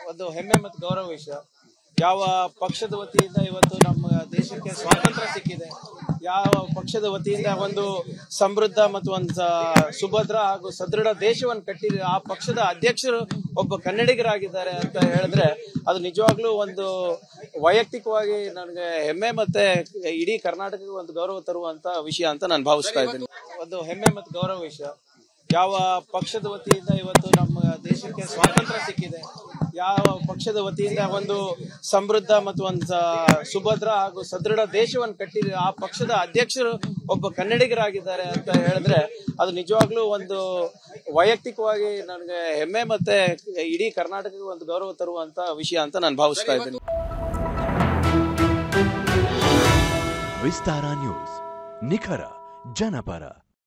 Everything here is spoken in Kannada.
ಒಂದು ಹೆಮ್ಮೆ ಮತ್ತು ಗೌರವ ವಿಷಯ ಯಾವ ಪಕ್ಷದ ವತಿಯಿಂದ ಇವತ್ತು ನಮ್ಮ ದೇಶಕ್ಕೆ ಸ್ವಾತಂತ್ರ್ಯ ಸಿಕ್ಕಿದೆ ಯಾವ ಪಕ್ಷದ ವತಿಯಿಂದ ಒಂದು ಸಮೃದ್ಧ ಮತ್ತು ಒಂದು ಸ- ಸುಭದ್ರ ಹಾಗೂ ಸದೃಢ ದೇಶವನ್ನು ಕಟ್ಟಿದೆ ಆ ಪಕ್ಷದ ಅಧ್ಯಕ್ಷರು ಒಬ್ಬ ಕನ್ನಡಿಗರಾಗಿದ್ದಾರೆ ಅಂತ ಹೇಳಿದ್ರೆ ಅದು ನಿಜವಾಗ್ಲೂ ಒಂದು ವೈಯಕ್ತಿಕವಾಗಿ ನನಗೆ ಹೆಮ್ಮೆ ಮತ್ತೆ ಇಡೀ ಕರ್ನಾಟಕಕ್ಕೆ ಒಂದು ಗೌರವ ತರುವಂತ ವಿಷಯ ಅಂತ ನಾನು ಭಾವಿಸ್ತಾ ಇದ್ದೀನಿ ಒಂದು ಹೆಮ್ಮೆ ಮತ್ತು ಗೌರವ ವಿಷಯ ಯಾವ ಪಕ್ಷದ ವತಿಯಿಂದ ಇವತ್ತು ನಮ್ಮ ದೇಶಕ್ಕೆ ಸ್ವಾತಂತ್ರ್ಯ ಸಿಕ್ಕಿದೆ ಯಾವ ಪಕ್ಷದ ವತಿಯಿಂದ ಒಂದು ಸಮೃದ್ಧ ಮತ್ತು ಒಂದು ಸ- ಸುಭದ್ರ ಹಾಗೂ ಸದೃಢ ದೇಶವನ್ನು ಕಟ್ಟಿದೆ ಆ ಪಕ್ಷದ ಅಧ್ಯಕ್ಷರು ಒಬ್ಬ ಕನ್ನಡಿಗರಾಗಿದ್ದಾರೆ ಅಂತ ಹೇಳಿದ್ರೆ ಅದು ನಿಜವಾಗ್ಲೂ ಒಂದು ವೈಯಕ್ತಿಕವಾಗಿ ನನಗೆ ಹೆಮ್ಮೆ ಮತ್ತೆ ಇಡೀ ಕರ್ನಾಟಕಕ್ಕೆ ಒಂದು ಗೌರವ ತರುವಂತ ವಿಷಯ ಅಂತ ನಾನು ಭಾವಿಸ್ತಾ ಇದ್ದೀನಿ ವಿಸ್ತಾರ ನ್ಯೂಸ್ ನಿಖರ ಜನಪರ